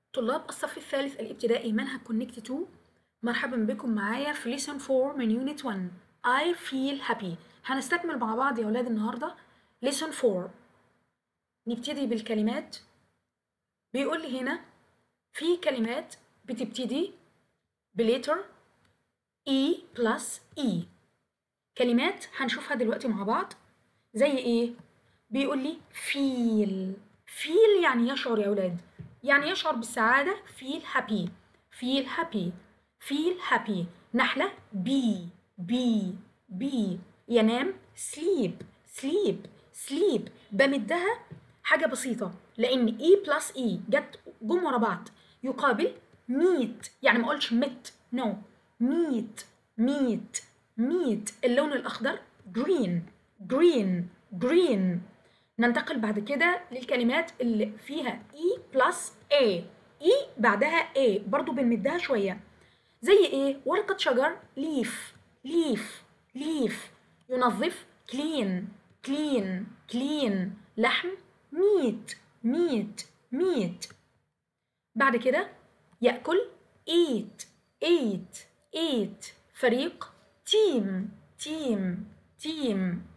طلاب الصف الثالث الابتدائي منهج كونكت 2 مرحبا بكم معايا في lesson 4 من يونت 1 I feel happy هنستكمل مع بعض يا ولاد النهارده lesson 4 نبتدي بالكلمات بيقول لي هنا في كلمات بتبتدي بليتر E plus E كلمات هنشوفها دلوقتي مع بعض زي ايه بيقول لي feel feel يعني يشعر يا ولاد يعني يشعر بالسعادة feel happy feel happy feel happy نحلة bee bee bee ينام sleep sleep sleep بمدها حاجة بسيطة لأن E plus E جت جم ورا بعض يقابل meet يعني ما أقولش met no meet meet meet اللون الأخضر green green green ننتقل بعد كده للكلمات اللي فيها E plus A E بعدها A برضو بنمدها شوية زي إيه؟ ورقة شجر leaf leaf leaf ينظف clean clean clean لحم meat meat meat بعد كده يأكل eat eat eat فريق team team team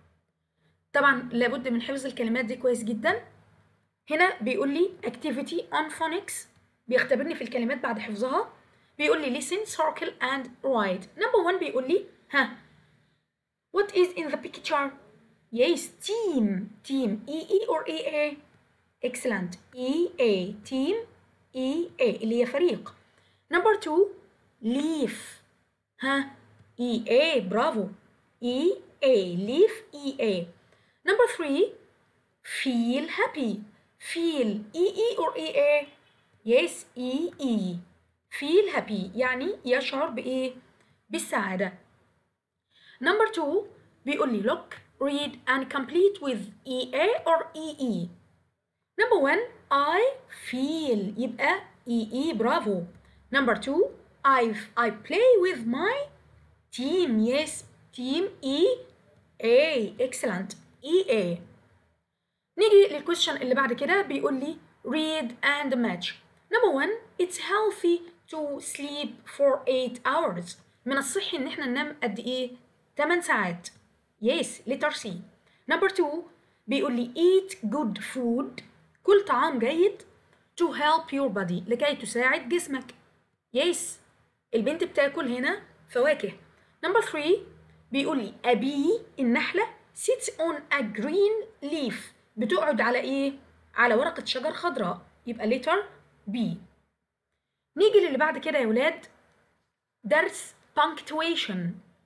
طبعا لابد من حفظ الكلمات دي كويس جدا هنا بيقول لي activity on phonics بيختبرني في الكلمات بعد حفظها بيقول لي listen circle and write number one بيقول لي ها what is in the picture yes team team e e or e a excellent e a team e a اللي هي فريق number two leaf ها e a برافو e a leaf e a Number three, feel happy. Feel E E or E A? Yes, E E. Feel happy يعني يشعر بإيه؟ بالسعادة. Number two بيقول لي look, read and complete with E A or E E. Number one, I feel يبقى E E برافو. Number two, I I play with my team. Yes, team E A. Excellent. EA نيجي للكويشن اللي بعد كده بيقول لي read and match number one it's healthy to sleep for 8 hours من الصحي ان احنا ننام قد ايه 8 ساعات yes letter C number two بيقول لي eat good food كل طعام جيد to help your body لكي تساعد جسمك yes البنت بتاكل هنا فواكه number three بيقول لي أبي النحلة sits on a green leaf بتقعد على ايه؟ على ورقة شجر خضراء يبقى letter B نيجي للي بعد كده يا ولاد درس punctuation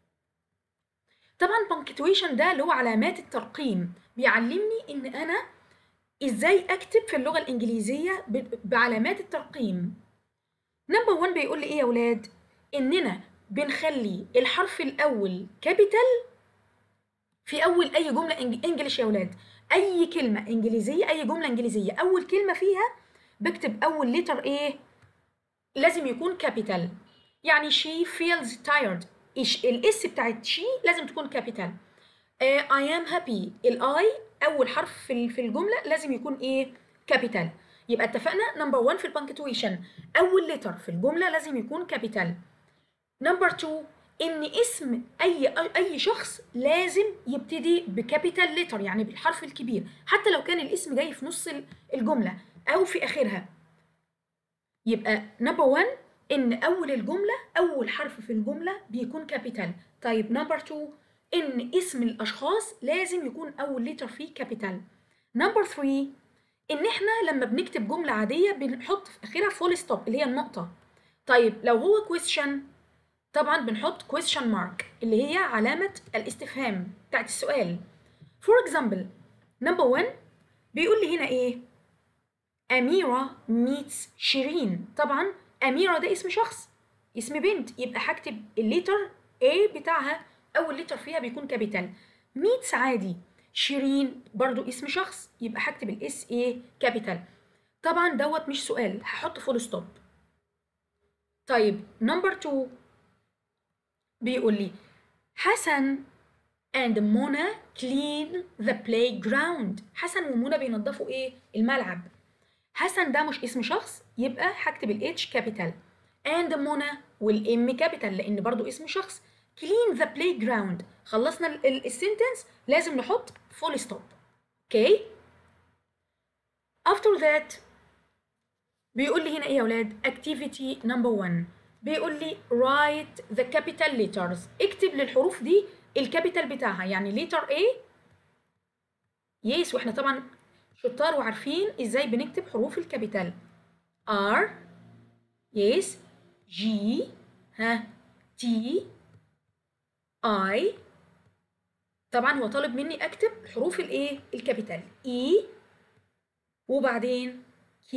طبعا punctuation ده اللي هو علامات الترقيم بيعلمني ان انا ازاي اكتب في اللغة الانجليزية بعلامات الترقيم نمبر 1 بيقول لي ايه يا ولاد اننا بنخلي الحرف الاول كابيتال في اول اي جمله انجليش يا ولاد اي كلمه انجليزيه اي جمله انجليزيه اول كلمه فيها بكتب اول لتر ايه لازم يكون كابيتال يعني she feels tired الاس بتاعت she لازم تكون كابيتال uh, I am happy الاي اول حرف في في الجمله لازم يكون ايه كابيتال يبقى اتفقنا نمبر 1 في البنكتويشن اول لتر في الجمله لازم يكون كابيتال نمبر 2 ان اسم اي اي شخص لازم يبتدي بكابيتال ليتر يعني بالحرف الكبير حتى لو كان الاسم جاي في نص الجمله او في اخرها يبقى نمبر 1 ان اول الجمله اول حرف في الجمله بيكون كابيتال طيب نمبر 2 ان اسم الاشخاص لازم يكون اول ليتر فيه كابيتال نمبر 3 ان احنا لما بنكتب جمله عاديه بنحط في اخرها فول ستوب اللي هي النقطه طيب لو هو كويستشن طبعا بنحط question mark اللي هي علامة الاستفهام بتاعت السؤال for example number one بيقول لي هنا ايه أميرة meets شيرين طبعا أميرة ده اسم شخص اسم بنت يبقى هكتب الليتر A بتاعها أول لتر فيها بيكون كابيتال meets عادي شيرين برضو اسم شخص يبقى هكتب الاس A كابيتال طبعا دوت مش سؤال هحط فول ستوب طيب نمبر 2 بيقول لي حسن and منى clean the playground حسن ومنى بينظفوا ايه الملعب حسن ده مش اسم شخص يبقى هكتب الاتش كابيتال and منى والام كابيتال لان برضو اسم شخص clean the playground خلصنا السنتنس لازم نحط full stop اوكي after that بيقول لي هنا ايه يا اولاد activity number one بيقول لي write the capital letters اكتب للحروف دي الكابيتال بتاعها يعني letter A يس واحنا طبعا شطار وعارفين ازاي بنكتب حروف الكابيتال R يس G ها T I طبعا هو طالب مني اكتب حروف الايه الكابيتال E وبعدين Q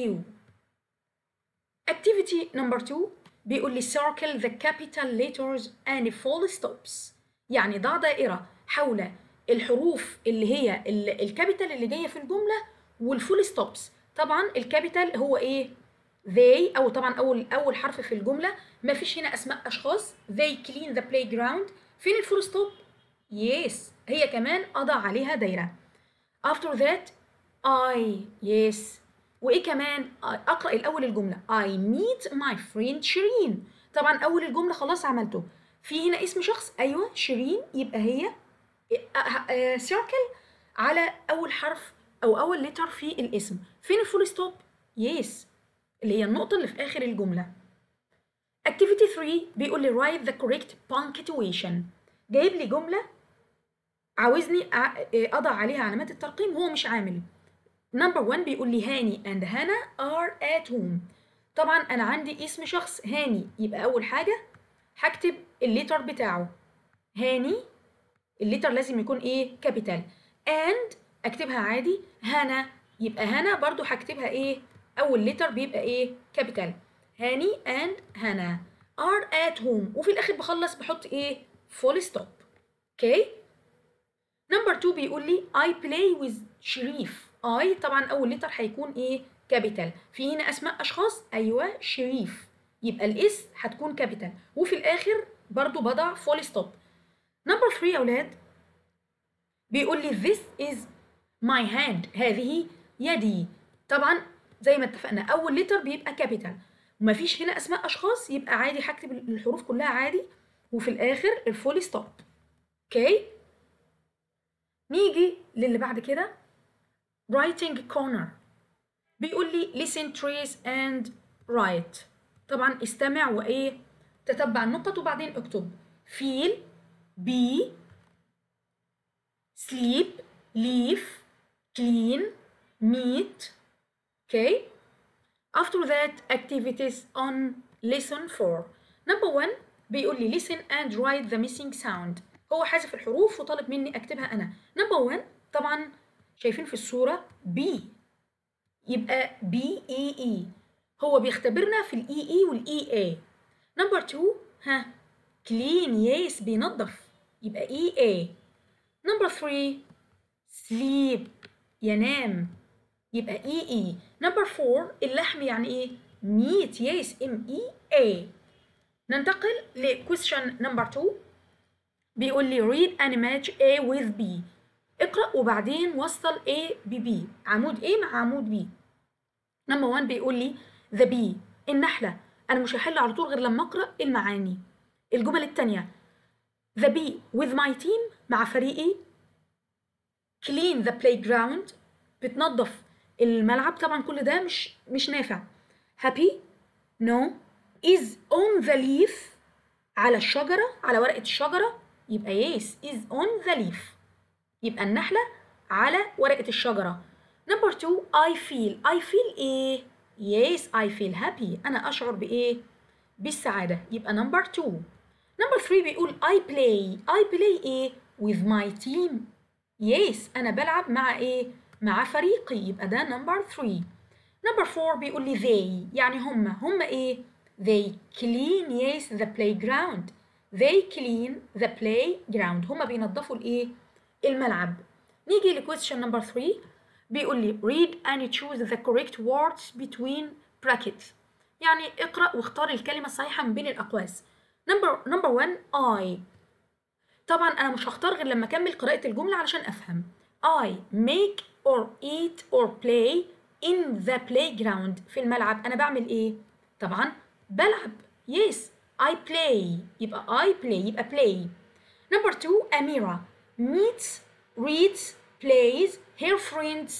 activity number 2 بيقول لي circle the capital letters and full stops يعني ضع دائرة حول الحروف اللي هي الكابيتال اللي جاية في الجملة والفول ستوبس طبعا الكابيتال هو ايه they او طبعا اول اول حرف في الجملة ما فيش هنا اسماء اشخاص they clean the playground فين الفول ستوب yes هي كمان اضع عليها دايرة after that I yes وايه كمان اقرا الاول الجمله I meet my friend شيرين طبعا اول الجمله خلاص عملته في هنا اسم شخص ايوه شيرين يبقى هي سيركل على اول حرف او اول لتر في الاسم فين الفول ستوب يس اللي هي النقطه اللي في اخر الجمله activity 3 بيقول لي write the correct punctuation جايب لي جمله عاوزني اضع عليها علامات الترقيم هو مش عامل نمبر 1 بيقول لي هاني and هنا are at home طبعا انا عندي اسم شخص هاني يبقى اول حاجه هكتب الليتر بتاعه هاني الليتر لازم يكون ايه كابيتال and اكتبها عادي هنا يبقى هنا برضو هكتبها ايه اول ليتر بيبقى ايه كابيتال هاني and هنا are at home وفي الاخر بخلص بحط ايه full stop اوكي نمبر 2 بيقول لي I play with شريف اي طبعا اول لتر هيكون ايه كابيتال في هنا اسماء اشخاص ايوه شريف يبقى الاس هتكون كابيتال وفي الاخر برضو بضع فول ستوب نمبر 3 يا اولاد بيقول لي this is my hand هذه يدي طبعا زي ما اتفقنا اول لتر بيبقى كابيتال ومفيش هنا اسماء اشخاص يبقى عادي هكتب الحروف كلها عادي وفي الاخر الفول ستوب اوكي نيجي للي بعد كده writing corner بيقول لي listen trace and write طبعا استمع وايه تتبع النقط وبعدين اكتب feel be sleep leave clean meet okay after that activities on lesson 4 number 1 بيقول لي listen and write the missing sound هو حذف الحروف وطالب مني اكتبها انا number 1 طبعا شايفين في الصورة بي يبقى بي اي اي هو بيختبرنا في الاي اي والاي اي نمبر 2 ها كلين يس بينظف يبقى اي اي نمبر 3 سليب ينام يبقى اي اي نمبر 4 اللحم يعني ايه ميت يس ام اي اي ننتقل لكويستشن نمبر 2 بيقول لي read an image A with B اقرأ وبعدين وصل A ب B عمود A مع عمود B نمبر 1 بيقول لي the bee النحلة أنا مش هحل على طول غير لما أقرأ المعاني الجمل التانية the bee with my team مع فريقي clean the playground بتنظف الملعب طبعا كل ده مش مش نافع happy no is on the leaf على الشجرة على ورقة الشجرة يبقى yes is on the leaf يبقى النحلة على ورقة الشجرة نمبر 2 I feel I feel ايه yes I feel happy أنا أشعر بإيه بالسعادة يبقى نمبر 2 نمبر 3 بيقول I play I play ايه with my team yes أنا بلعب مع ايه مع فريقي يبقى ده نمبر 3 نمبر 4 بيقول لي they يعني هم هم ايه they clean yes the playground they clean the playground هم بينظفوا الايه الملعب نيجي لكويستشن نمبر 3 بيقول لي read and choose the correct words between brackets يعني اقرأ واختار الكلمة الصحيحة من بين الأقواس نمبر نمبر 1 I طبعا أنا مش هختار غير لما أكمل قراءة الجملة علشان أفهم I make or eat or play in the playground في الملعب انا بعمل ايه طبعا بلعب yes I play يبقى I play يبقى play number two أميرة meets reads plays her friends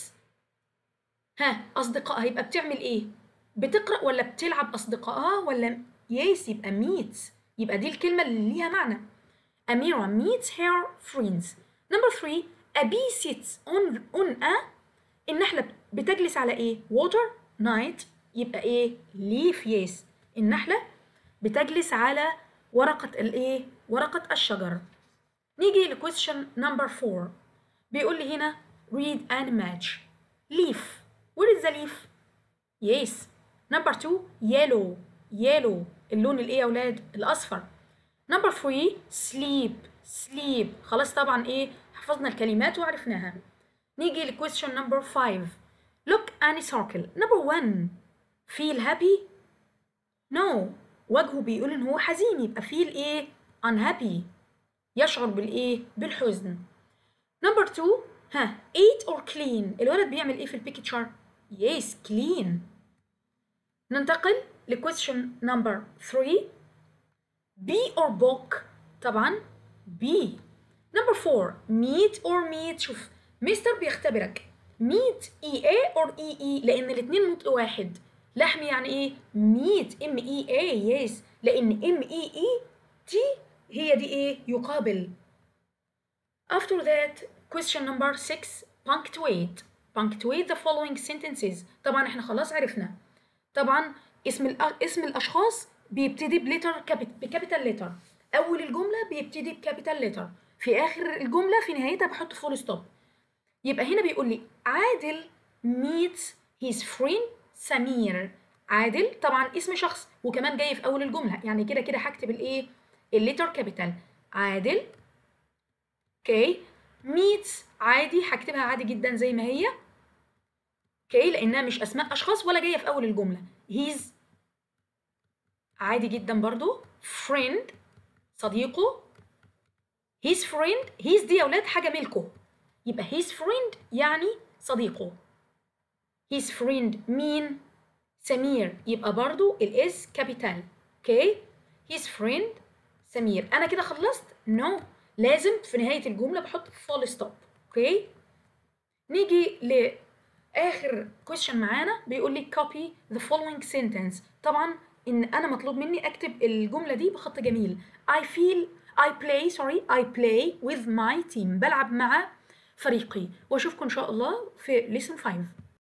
ها أصدقائها يبقى بتعمل إيه؟ بتقرأ ولا بتلعب أصدقائها ولا يس يبقى meets يبقى دي الكلمة اللي ليها معنى أميرة meets her friends number three a bee sits on on a النحلة بتجلس على إيه؟ water night يبقى إيه؟ leaf yes النحلة بتجلس على ورقة الإيه؟ ورقة الشجر نيجي لكويستشن نمبر 4 بيقول لي هنا read and match leaf where is the leaf yes number 2 yellow yellow اللون الايه يا اولاد الاصفر number 3 sleep sleep خلاص طبعا ايه حفظنا الكلمات وعرفناها نيجي لكويستشن نمبر 5 look any circle number 1 feel happy no وجهه بيقول ان هو حزين يبقى feel ايه unhappy يشعر بالايه بالحزن نمبر 2 ها eat or clean الولد بيعمل ايه في البيكتشر yes clean ننتقل لكويستشن نمبر 3 be or book طبعا be نمبر 4 meat or meat شوف مستر بيختبرك meat e a or e e لان الاثنين نطق واحد لحم يعني ايه meat m e a yes لان m e e t هي دي ايه يقابل after that question number 6 punctuate punctuate the following sentences طبعا احنا خلاص عرفنا طبعا اسم الأ... اسم الاشخاص بيبتدي بليتر كابيت... بكابيتال ليتر اول الجمله بيبتدي بكابيتال ليتر في اخر الجمله في نهايتها بحط فول ستوب يبقى هنا بيقول لي عادل meets his friend سمير عادل طبعا اسم شخص وكمان جاي في اول الجمله يعني كده كده هكتب الايه الليتر كابيتال عادل اوكي ميتس عادي هكتبها عادي جدا زي ما هي اوكي لانها مش اسماء اشخاص ولا جايه في اول الجمله هيز عادي جدا برضو friend صديقه his friend his دي يا اولاد حاجه ملكه يبقى his friend يعني صديقه his friend مين سمير يبقى برضو الاس كابيتال اوكي his friend سمير انا كده خلصت نو no. لازم في نهايه الجمله بحط فول ستوب اوكي نيجي لاخر كويشن معانا بيقول لي copy the following sentence طبعا ان انا مطلوب مني اكتب الجمله دي بخط جميل I feel I play sorry I play with my team بلعب مع فريقي واشوفكم ان شاء الله في lesson 5